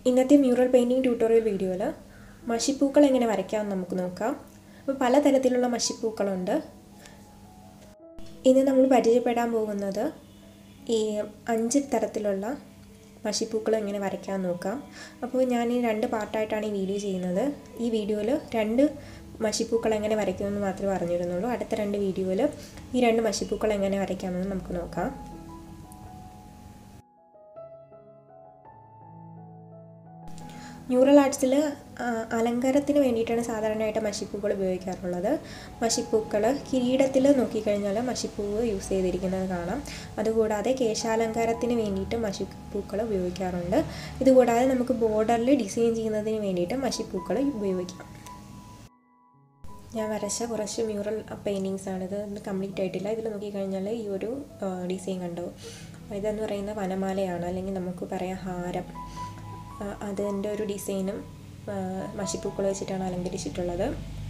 ഇന്നത്തെ mural painting tutorial വീഡിയോയിൽ മഷിപ്പൂക്കൾ എങ്ങനെ വരയ്ക്കാമെന്ന് നമുക്ക് നോക്കാം അപ്പോൾ പലതരത്തിലുള്ള മഷിപ്പൂക്കളുണ്ട് ഇന്ന് നമ്മൾ പരിചയപ്പെടാൻ പോകുന്നത് ഈ അഞ്ച് തരത്തിലുള്ള മഷിപ്പൂക്കൾ എങ്ങനെ വരയ്ക്കാൻ നോക്കാം അപ്പോൾ ഞാൻ ഈ രണ്ട് പാർട്ടായിട്ടാണ് ഈ വീഡിയോ ചെയ്യുന്നത് ഈ വീഡിയോയിൽ രണ്ട് മഷിപ്പൂക്കൾ എങ്ങനെ വരയ്ക്കുമെന്ന് മാത്രമേ പറഞ്ഞിരുന്നുള്ളൂ അടുത്ത രണ്ട് വീഡിയോയിൽ ഈ രണ്ട് മഷിപ്പൂക്കൾ എങ്ങനെ വരയ്ക്കാമെന്ന് നമുക്ക് നോക്കാം ന്യൂറൽ ആർട്സിൽ അലങ്കാരത്തിന് വേണ്ടിയിട്ടാണ് സാധാരണയായിട്ട് മഷിപ്പൂക്കൾ ഉപയോഗിക്കാറുള്ളത് മഷിപ്പൂക്കൾ കിരീടത്തിൽ നോക്കിക്കഴിഞ്ഞാൽ മഷിപ്പൂവ് യൂസ് ചെയ്തിരിക്കുന്നത് കാണാം അതുകൂടാതെ കേശാലങ്കാരത്തിന് വേണ്ടിയിട്ട് മഷിപ്പൂക്കൾ ഉപയോഗിക്കാറുണ്ട് ഇതുകൂടാതെ നമുക്ക് ബോർഡറിൽ ഡിസൈൻ ചെയ്യുന്നതിന് വേണ്ടിയിട്ട് മഷിപ്പൂക്കൾ ഉപയോഗിക്കാം ഞാൻ വരച്ച കുറച്ച് മ്യൂറൽ പെയിൻറ്റിങ്സ് ആണ് ഇത് കംപ്ലീറ്റ് ആയിട്ടില്ല ഇതിൽ നോക്കിക്കഴിഞ്ഞാൽ ഈ ഒരു ഡിസൈൻ കണ്ടു ഇതെന്ന് പറയുന്ന വനമാലയാണ് അല്ലെങ്കിൽ നമുക്ക് പറയാം ഹാരം അതിൻ്റെ ഒരു ഡിസൈനും മഷിപ്പൂക്കൾ വെച്ചിട്ടാണ് അലങ്കരിച്ചിട്ടുള്ളത്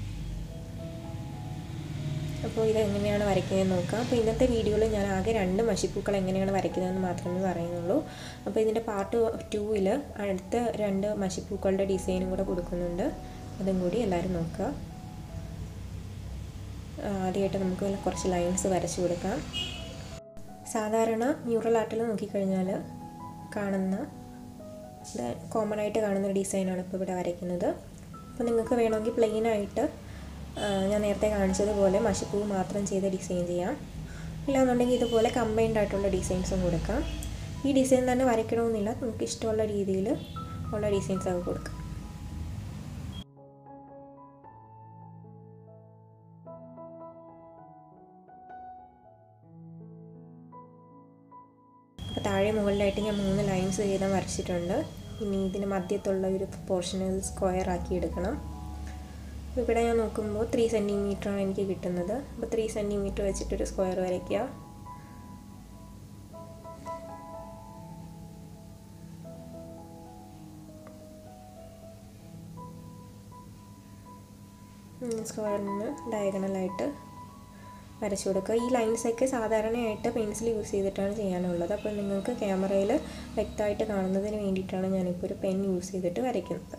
അപ്പോൾ ഇത് എങ്ങനെയാണ് വരയ്ക്കുന്നതെന്ന് നോക്കാം അപ്പോൾ ഇന്നത്തെ വീഡിയോയിൽ ഞാൻ ആകെ രണ്ട് മഷിപ്പൂക്കൾ എങ്ങനെയാണ് വരയ്ക്കുന്നതെന്ന് മാത്രമേ പറയുന്നുള്ളൂ അപ്പോൾ ഇതിൻ്റെ പാർട്ട് ടൂവിൽ അടുത്ത രണ്ട് മഷിപ്പൂക്കളുടെ ഡിസൈനും കൂടെ കൊടുക്കുന്നുണ്ട് അതും കൂടി എല്ലാവരും നോക്കുക ആദ്യമായിട്ട് നമുക്ക് കുറച്ച് ലൈൻസ് വരച്ചു കൊടുക്കാം സാധാരണ മ്യൂറൽ ആർട്ടിൽ നോക്കിക്കഴിഞ്ഞാൽ കാണുന്ന കോമൺ ആയിട്ട് കാണുന്ന ഒരു ഡിസൈനാണ് ഇപ്പോൾ ഇവിടെ വരയ്ക്കുന്നത് അപ്പോൾ നിങ്ങൾക്ക് വേണമെങ്കിൽ പ്ലെയിൻ ആയിട്ട് ഞാൻ നേരത്തെ കാണിച്ചതുപോലെ മഷിപ്പൂ മാത്രം ചെയ്ത് ഡിസൈൻ ചെയ്യാം ഇല്ലാന്നുണ്ടെങ്കിൽ ഇതുപോലെ കമ്പൈൻഡ് ആയിട്ടുള്ള ഡിസൈൻസും കൊടുക്കാം ഈ ഡിസൈൻ തന്നെ വരയ്ക്കണമെന്നില്ല നമുക്ക് ഇഷ്ടമുള്ള രീതിയിൽ ഉള്ള ഡിസൈൻസ് ഒക്കെ കൊടുക്കാം അപ്പോൾ താഴെ മുകളിലായിട്ട് ഞാൻ മൂന്ന് ലൈൻസ് വീതം വരച്ചിട്ടുണ്ട് ഇനി ഇതിന് മധ്യത്തുള്ള ഒരു പോർഷൻ സ്ക്വയർ ആക്കി എടുക്കണം ഇവിടെ ഞാൻ നോക്കുമ്പോൾ ത്രീ ആണ് എനിക്ക് കിട്ടുന്നത് അപ്പോൾ ത്രീ സെൻറ്റിമീറ്റർ വെച്ചിട്ടൊരു സ്ക്വയർ വരയ്ക്കുക സ്ക്വയറിന് ഡയഗണലായിട്ട് വരച്ചു കൊടുക്കുക ഈ ലൈൻസൊക്കെ സാധാരണയായിട്ട് പെൻസിൽ യൂസ് ചെയ്തിട്ടാണ് ചെയ്യാനുള്ളത് അപ്പോൾ നിങ്ങൾക്ക് ക്യാമറയിൽ വ്യക്തമായിട്ട് കാണുന്നതിന് വേണ്ടിയിട്ടാണ് ഞാനിപ്പോൾ ഒരു പെൻ യൂസ് ചെയ്തിട്ട് വരയ്ക്കുന്നത്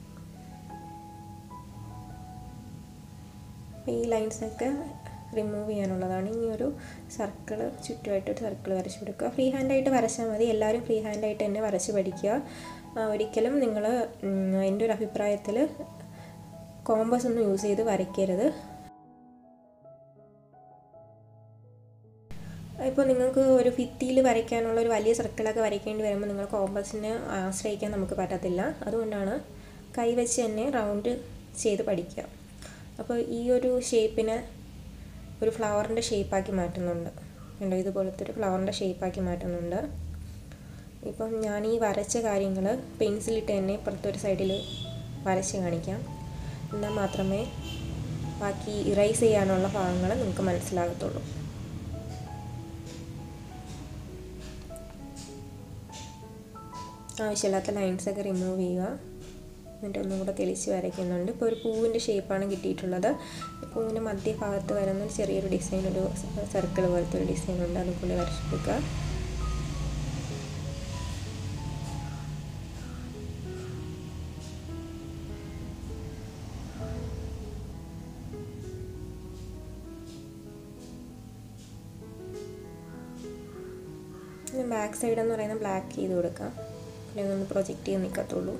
ഈ ലൈൻസൊക്കെ റിമൂവ് ചെയ്യാനുള്ളതാണ് ഈ ഒരു സർക്കിൾ ചുറ്റുമായിട്ടൊരു സർക്കിൾ വരച്ചു കൊടുക്കുക ഫ്രീ ഹാൻഡായിട്ട് വരച്ചാൽ മതി എല്ലാവരും ഫ്രീ ഹാൻഡായിട്ട് തന്നെ വരച്ച് പഠിക്കുക ഒരിക്കലും നിങ്ങൾ എൻ്റെ ഒരു അഭിപ്രായത്തിൽ കോമ്പസ് ഒന്നും യൂസ് ചെയ്ത് വരയ്ക്കരുത് ഇപ്പോൾ നിങ്ങൾക്ക് ഒരു ഭിത്തിയിൽ വരയ്ക്കാനുള്ള ഒരു വലിയ സർക്കിളൊക്കെ വരയ്ക്കേണ്ടി വരുമ്പോൾ നിങ്ങൾ കോമ്പസിനെ ആശ്രയിക്കാൻ നമുക്ക് പറ്റത്തില്ല അതുകൊണ്ടാണ് കൈവച്ച് തന്നെ റൗണ്ട് ചെയ്ത് പഠിക്കുക അപ്പോൾ ഈ ഒരു ഷേപ്പിനെ ഒരു ഫ്ലവറിൻ്റെ ഷേപ്പാക്കി മാറ്റുന്നുണ്ട് കണ്ടോ ഇതുപോലത്തെ ഒരു ഫ്ലവറിൻ്റെ ഷേപ്പാക്കി മാറ്റുന്നുണ്ട് ഇപ്പം ഞാൻ ഈ വരച്ച കാര്യങ്ങൾ പെൻസിലിട്ട് തന്നെ ഇപ്പുറത്തൊരു സൈഡിൽ വരച്ച് കാണിക്കാം എന്നാൽ മാത്രമേ ബാക്കി ഇറൈസ് ചെയ്യാനുള്ള ഭാഗങ്ങൾ നിങ്ങൾക്ക് മനസ്സിലാകത്തുള്ളൂ ആവശ്യമില്ലാത്ത ലൈൻസൊക്കെ റിമൂവ് ചെയ്യുക എന്നിട്ട് ഒന്നും കൂടെ തെളിച്ച് വരയ്ക്കുന്നുണ്ട് ഇപ്പോൾ ഒരു പൂവിൻ്റെ ഷേപ്പാണ് കിട്ടിയിട്ടുള്ളത് പൂവിൻ്റെ മധ്യഭാഗത്ത് വരുന്ന ചെറിയൊരു ഡിസൈൻ ഒരു സർക്കിൾ പോലത്തെ ഒരു ഡിസൈൻ ഉണ്ട് അതുപോലെ വരച്ചെടുക്കുക ബാക്ക് സൈഡ് എന്ന് പറയുന്നത് ബ്ലാക്ക് ചെയ്ത് കൊടുക്കാം അല്ലെങ്കിൽ ഒന്ന് പ്രൊജക്റ്റ് ചെയ്ത് നിൽക്കത്തുള്ളൂ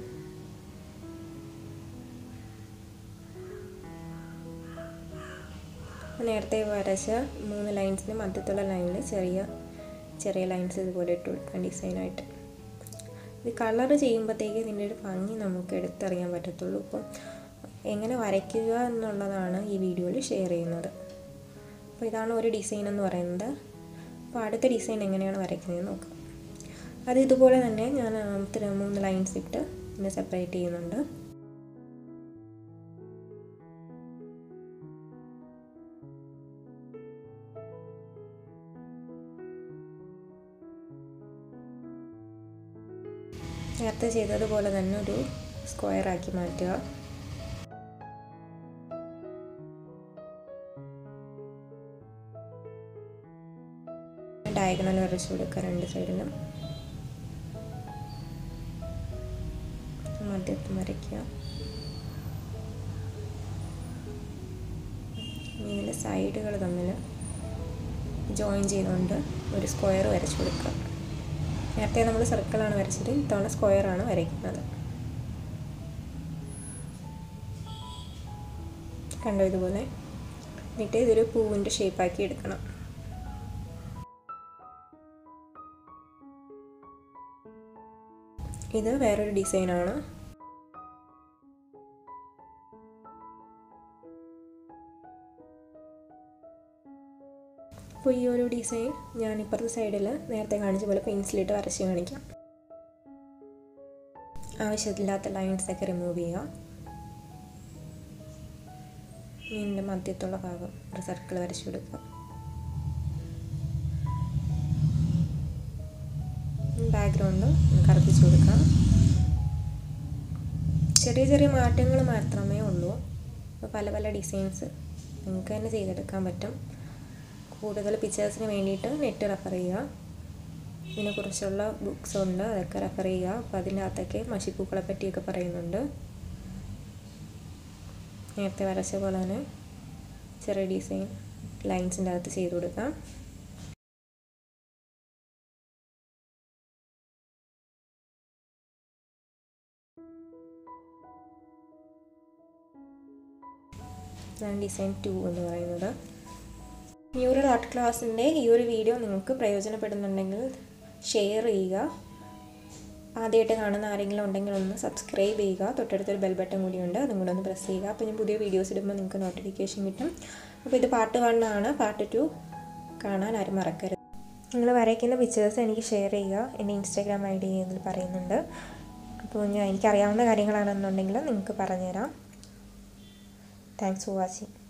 നേരത്തെ വരച്ച മൂന്ന് ലൈൻസിന് മധ്യത്തുള്ള ലൈനിൽ ചെറിയ ചെറിയ ലൈൻസ് ഇതുപോലെ ഇട്ട് കൊടുക്കാം ഡിസൈനായിട്ട് ഇത് കളർ ചെയ്യുമ്പോഴത്തേക്ക് ഇതിൻ്റെ ഒരു ഭംഗി നമുക്ക് എടുത്തറിയാൻ പറ്റത്തുള്ളൂ ഇപ്പം എങ്ങനെ വരയ്ക്കുക എന്നുള്ളതാണ് ഈ വീഡിയോയിൽ ഷെയർ ചെയ്യുന്നത് അപ്പോൾ ഇതാണ് ഒരു ഡിസൈൻ എന്ന് പറയുന്നത് അപ്പോൾ അടുത്ത ഡിസൈൻ എങ്ങനെയാണ് വരയ്ക്കുന്നത് നോക്കാം അത് ഇതുപോലെ തന്നെ ഞാൻ മൂന്ന് ലൈൻസ് ഇട്ട് ഇതിനെ സെപ്പറേറ്റ് ചെയ്യുന്നുണ്ട് നേരത്തെ ചെയ്തതുപോലെ തന്നെ ഒരു സ്ക്വയർ ആക്കി മാറ്റുക ഡയഗണൽ വരച്ചു കൊടുക്കുക രണ്ട് സൈഡിലും മധ്യത്തും വരയ്ക്കുക ഇതിൻ്റെ സൈഡുകൾ തമ്മിൽ ജോയിൻ ചെയ്തുകൊണ്ട് ഒരു സ്ക്വയർ വരച്ചു കൊടുക്കുക നേരത്തെ നമ്മൾ സർക്കിളാണ് വരച്ചത് ഇത്തവണ സ്ക്വയറാണ് വരയ്ക്കുന്നത് കണ്ടോ ഇതുപോലെ എന്നിട്ട് ഇതൊരു പൂവിൻ്റെ ഷേപ്പാക്കി എടുക്കണം ഇത് വേറൊരു ഡിസൈനാണ് അപ്പോൾ ഈ ഒരു ഡിസൈൻ ഞാൻ ഇപ്പുറത്തെ സൈഡിൽ നേരത്തെ കാണിച്ച പോലെ പെൻസിലിട്ട് വരച്ച് കാണിക്കാം ആവശ്യമില്ലാത്ത ലൈൻസ് ഒക്കെ റിമൂവ് ചെയ്യുക മീനിൻ്റെ മധ്യത്തുള്ള ഭാഗം ഒരു സർക്കിൾ വരച്ചു കൊടുക്കുക ബാക്ക്ഗ്രൗണ്ട് കറുപ്പിച്ച് കൊടുക്കാം ചെറിയ ചെറിയ മാറ്റങ്ങൾ മാത്രമേ ഉള്ളൂ അപ്പോൾ പല പല ഡിസൈൻസ് നിങ്ങൾക്ക് തന്നെ ചെയ്തെടുക്കാൻ പറ്റും കൂടുതൽ പിക്ചേഴ്സിന് വേണ്ടിയിട്ട് നെറ്റ് റെഫർ ചെയ്യുക ഇതിനെക്കുറിച്ചുള്ള ബുക്സ് ഉണ്ട് അതൊക്കെ റെഫർ ചെയ്യുക അപ്പോൾ അതിൻ്റെ അകത്തൊക്കെ മഷിപ്പൂക്കളെ പറ്റിയൊക്കെ പറയുന്നുണ്ട് നേരത്തെ വരച്ച പോലെ തന്നെ ചെറിയ ഡിസൈൻ ലൈൻസിൻ്റെ അകത്ത് ചെയ്ത് കൊടുക്കാം ഇതാണ് ഡിസൈൻ ടു എന്ന് പറയുന്നത് ഈ ഒരു ആർട്ട് ക്ലാസ്സിൻ്റെ ഈ ഒരു വീഡിയോ നിങ്ങൾക്ക് പ്രയോജനപ്പെടുന്നുണ്ടെങ്കിൽ ഷെയർ ചെയ്യുക ആദ്യമായിട്ട് കാണുന്ന ആരെങ്കിലും ഉണ്ടെങ്കിൽ ഒന്ന് സബ്സ്ക്രൈബ് ചെയ്യുക തൊട്ടടുത്തൊരു ബെൽ ബട്ടൺ കൂടിയുണ്ട് അതും കൂടെ ഒന്ന് പ്രസ് ചെയ്യുക അപ്പോൾ ഞാൻ പുതിയ വീഡിയോസ് ഇടുമ്പോൾ നിങ്ങൾക്ക് നോട്ടിഫിക്കേഷൻ കിട്ടും അപ്പോൾ ഇത് പാർട്ട് വൺ ആണ് പാർട്ട് ടു കാണാൻ ആരും മറക്കരുത് നിങ്ങൾ വരയ്ക്കുന്ന പിക്ചേഴ്സ് എനിക്ക് ഷെയർ ചെയ്യുക എൻ്റെ ഇൻസ്റ്റാഗ്രാം ഐ ഡി ഇതിൽ പറയുന്നുണ്ട് അപ്പോൾ ഞാൻ എനിക്കറിയാവുന്ന കാര്യങ്ങളാണെന്നുണ്ടെങ്കിൽ നിങ്ങൾക്ക് പറഞ്ഞുതരാം താങ്ക്സ് ഫോർ വാച്ചിങ്